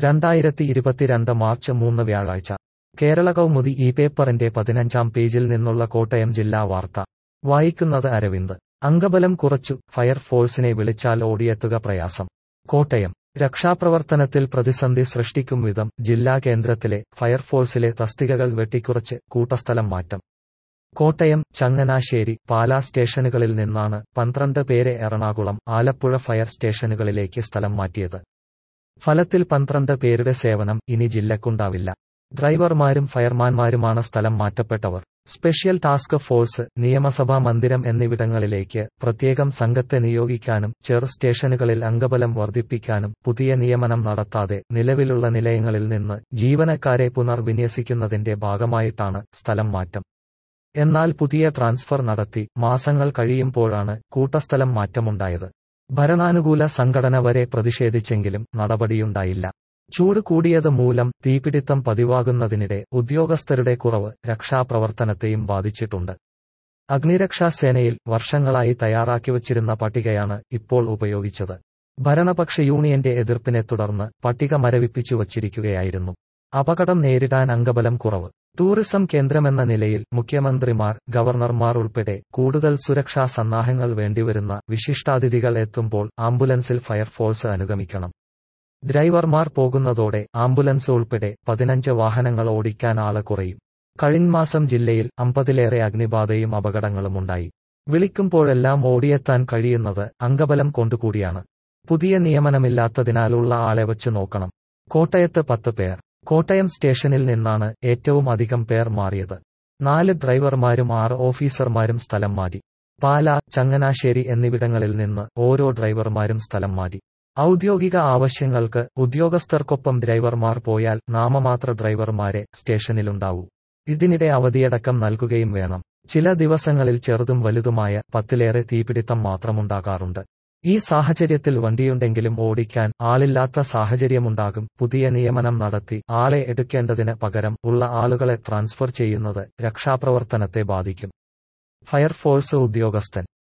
രണ്ടായിരത്തി ഇരുപത്തിരണ്ട് മാർച്ച് മൂന്ന് വ്യാഴാഴ്ച കേരള കൗമുദി ഈ പേപ്പറിന്റെ പതിനഞ്ചാം പേജിൽ നിന്നുള്ള കോട്ടയം ജില്ലാ വാർത്ത വായിക്കുന്നത് അരവിന്ദ് അംഗബലം കുറച്ചു ഫയർഫോഴ്സിനെ വിളിച്ചാൽ ഓടിയെത്തുക പ്രയാസം കോട്ടയം രക്ഷാപ്രവർത്തനത്തിൽ പ്രതിസന്ധി സൃഷ്ടിക്കും വിധം ജില്ലാ കേന്ദ്രത്തിലെ ഫയർഫോഴ്സിലെ തസ്തികകൾ വെട്ടിക്കുറച്ച് കൂട്ടസ്ഥലം മാറ്റം കോട്ടയം ചങ്ങനാശ്ശേരി പാലാ സ്റ്റേഷനുകളിൽ നിന്നാണ് പന്ത്രണ്ട് പേരെ എറണാകുളം ആലപ്പുഴ ഫയർ സ്റ്റേഷനുകളിലേക്ക് സ്ഥലം മാറ്റിയത് ഫലത്തിൽ പന്ത്രണ്ട് പേരുടെ സേവനം ഇനി ജില്ലക്കുണ്ടാവില്ല ഡ്രൈവർമാരും ഫയർമാൻമാരുമാണ് സ്ഥലം മാറ്റപ്പെട്ടവർ സ്പെഷ്യൽ ടാസ്ക് ഫോഴ്സ് നിയമസഭാ മന്ദിരം എന്നിവിടങ്ങളിലേക്ക് പ്രത്യേകം സംഘത്തെ നിയോഗിക്കാനും ചെറു സ്റ്റേഷനുകളിൽ അംഗബലം വർദ്ധിപ്പിക്കാനും പുതിയ നിയമനം നടത്താതെ നിലവിലുള്ള നിലയങ്ങളിൽ നിന്ന് ജീവനക്കാരെ പുനർവിന്യസിക്കുന്നതിന്റെ ഭാഗമായിട്ടാണ് സ്ഥലം മാറ്റം എന്നാൽ പുതിയ ട്രാൻസ്ഫർ നടത്തി മാസങ്ങൾ കഴിയുമ്പോഴാണ് കൂട്ടസ്ഥലം മാറ്റമുണ്ടായത് ഭരണാനുകൂല സംഘടന വരെ പ്രതിഷേധിച്ചെങ്കിലും നടപടിയുണ്ടായില്ല ചൂട് കൂടിയത് മൂലം തീപിടിത്തം പതിവാകുന്നതിനിടെ ഉദ്യോഗസ്ഥരുടെ കുറവ് രക്ഷാപ്രവർത്തനത്തെയും ബാധിച്ചിട്ടുണ്ട് അഗ്നിരക്ഷാസേനയിൽ വർഷങ്ങളായി തയ്യാറാക്കിവച്ചിരുന്ന പട്ടികയാണ് ഇപ്പോൾ ഉപയോഗിച്ചത് ഭരണപക്ഷ യൂണിയന്റെ എതിർപ്പിനെ തുടർന്ന് പട്ടിക മരവിപ്പിച്ചു വച്ചിരിക്കുകയായിരുന്നു അപകടം നേരിടാൻ അംഗബലം കുറവ് ടൂറിസം കേന്ദ്രമെന്ന നിലയിൽ മുഖ്യമന്ത്രിമാർ ഗവർണർമാർ ഉൾപ്പെടെ കൂടുതൽ സുരക്ഷാ സന്നാഹങ്ങൾ വേണ്ടിവരുന്ന വിശിഷ്ടാതിഥികൾ എത്തുമ്പോൾ ആംബുലൻസിൽ ഫയർഫോഴ്സ് അനുഗമിക്കണം ഡ്രൈവർമാർ പോകുന്നതോടെ ആംബുലൻസ് ഉൾപ്പെടെ പതിനഞ്ച് വാഹനങ്ങൾ ഓടിക്കാൻ ആള് കുറയും കഴിഞ്ഞമാസം ജില്ലയിൽ അമ്പതിലേറെ അഗ്നിബാധയും അപകടങ്ങളുമുണ്ടായി വിളിക്കുമ്പോഴെല്ലാം ഓടിയെത്താൻ കഴിയുന്നത് അംഗബലം കൊണ്ടുകൂടിയാണ് പുതിയ നിയമനമില്ലാത്തതിനാലുള്ള ആളെ വച്ച് നോക്കണം കോട്ടയത്ത് പത്ത് പേർ കോട്ടയം സ്റ്റേഷനിൽ നിന്നാണ് ഏറ്റവും അധികം പേർ മാറിയത് നാല് ഡ്രൈവർമാരും ആറ് ഓഫീസർമാരും സ്ഥലം മാറ്റി പാല ചങ്ങനാശ്ശേരി എന്നിവിടങ്ങളിൽ നിന്ന് ഓരോ ഡ്രൈവർമാരും സ്ഥലം മാറ്റി ഔദ്യോഗിക ആവശ്യങ്ങൾക്ക് ഉദ്യോഗസ്ഥർക്കൊപ്പം ഡ്രൈവർമാർ പോയാൽ നാമമാത്ര ഡ്രൈവർമാരെ സ്റ്റേഷനിലുണ്ടാവൂ ഇതിനിടെ അവധിയടക്കം നൽകുകയും വേണം ചില ദിവസങ്ങളിൽ ചെറുതും വലുതുമായ പത്തിലേറെ തീപിടിത്തം മാത്രമുണ്ടാകാറുണ്ട് ഈ സാഹചര്യത്തിൽ വണ്ടിയുണ്ടെങ്കിലും ഓടിക്കാൻ ആളില്ലാത്ത സാഹചര്യമുണ്ടാകും പുതിയ നിയമനം നടത്തി ആളെ എടുക്കേണ്ടതിന് പകരം ഉള്ള ആളുകളെ ട്രാൻസ്ഫർ ചെയ്യുന്നത് രക്ഷാപ്രവർത്തനത്തെ ബാധിക്കും ഫയർഫോഴ്സ് ഉദ്യോഗസ്ഥൻ